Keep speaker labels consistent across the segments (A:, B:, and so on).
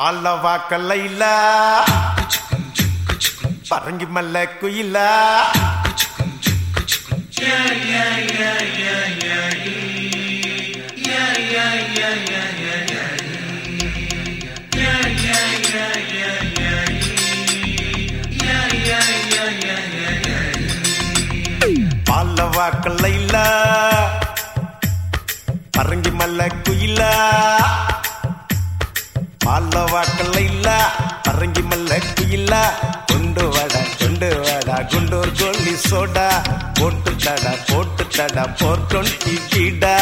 A: பாலவா கல்லையில பரங்கி மல்ல குயில பாலவா கல்லையில பரங்கி மல்ல குயில பாலவா கல்லையில பரங்கி மல்ல குயில கொண்டு வாடா கொண்டு வாடா குண்டூர் கோலி சோடா போட்டு தடா போட்டு தடா போர் டுவெண்ட்டி கீடா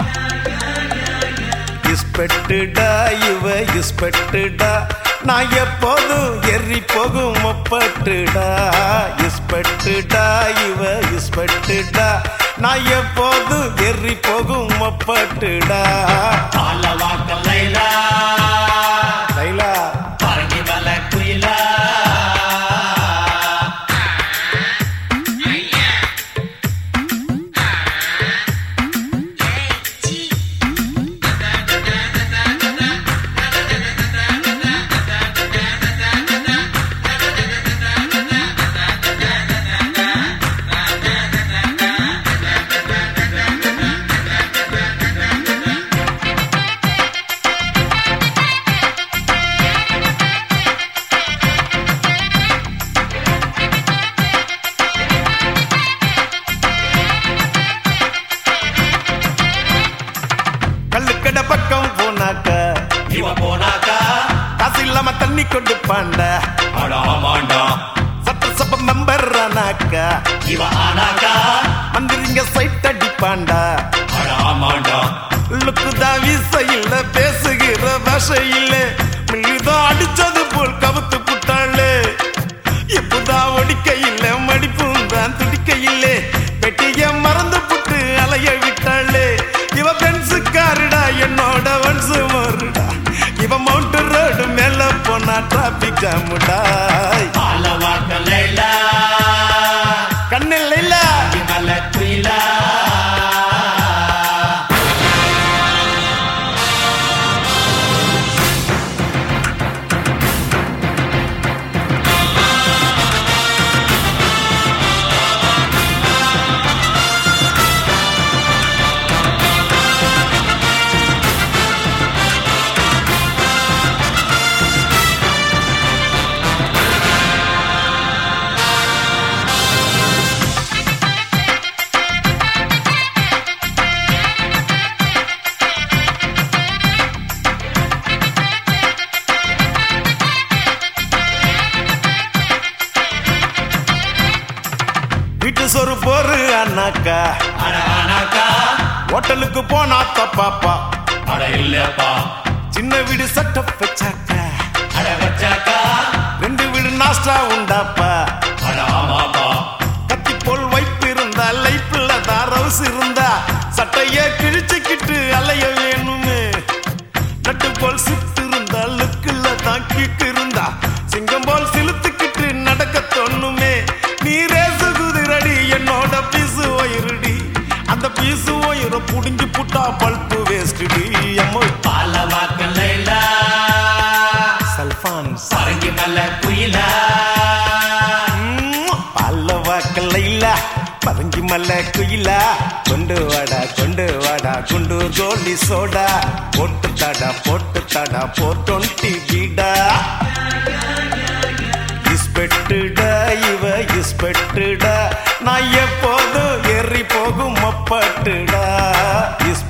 A: இஸ்பெட்டுடா இவ இஸ்பெட்டுடா நான் எப்போதும் எரி போகும் ஒப்பட்டுடா இஸ்பெட்டுடா இவ இஸ்பெட்டுடா நான் எப்போதும் எரி போகும் ஒப்பட்டுடா
B: பாலவாக்க லைலா
A: லைலா
B: பரங்கி மலை குயிலா
A: கல்லுக்கடை பக்கம் போனாக்க
B: இவ போனாக்கா
A: காசு இல்லாம தண்ணி கொண்டு பாண்ட
B: அட ஆமாண்டா
A: சட்டசபை மெம்பர் ஆனாக்கா
B: இவ ஆனாக்கா
A: மந்திரிங்க சைட் அடிப்பாண்டா
B: அட ஆமாண்டா
A: லுக்குதான் வீசையில் பேசுகிற பாஷையில் மில்லுதான் அடிச்சது போல் கவுத்து புட்டாளு எப்பதான் ஒடிக்கையில் மடிப்பும் தான் துடிக்கையில் பெட்டிய மறந்து புட்டு அலைய விட்டாளு இவ பென்சுக்காருடா என்னோட வன்சு மோருடா இவ மவுண்ட் ரோடு மேல போனா டிராபிக் ஜாமுடா
B: பாலவாக்க லைலா
A: கண்ணில் இல்ல
B: பரங்கி மலை குயிலா
A: வீட்டு சொரு போரு அண்ணாக்கா
B: அட ஆனாக்கா
A: ஹோட்டலுக்கு போனா தப்பாப்பா
B: அட இல்லப்பா
A: சின்ன வீடு சட்ட வச்சாக்கா
B: அட வச்சாக்கா
A: ரெண்டு வீடு நாஸ்டா உண்டாப்பா
B: அட ஆமாப்பா
A: கத்தி போல் வைப்பு இருந்தா லைஃப்ல தான் ரவுஸ் இருந்தா சட்டைய கிழிச்சுக்கிட்டு அலைய வேணுமே நட்டு போல் சிட்டு இருந்தா லுக்குல தான் கிட்டு இருந்தா சிங்கம் போல் சிலுத்துக்கிட்டு நடக்க தோணுமே நீ ரேசு குதிரடி என்னோட பீசு ஒயிருடி அந்த பீசு ஒயிர புடிஞ்சு புட்டா பல்பு வேஸ்டுடி அம்மோ
B: பாலவாக்க லைலா
A: சல்பான்ஸ்
B: பரங்கி மலை குயிலா
A: பல்லவா கல்லையில பரங்கி மல்ல குயில கொண்டு வாடா கொண்டு வாடா குண்டு கோலி சோடா போட்டு தடா போட்டு தடா போர் டுவெண்ட்டி பீடா இஸ்பெட்டுடா இவ இஸ்பெட்டுடா நான் எப்போதும் எரி போகும் மப்பட்டுடா இஸ்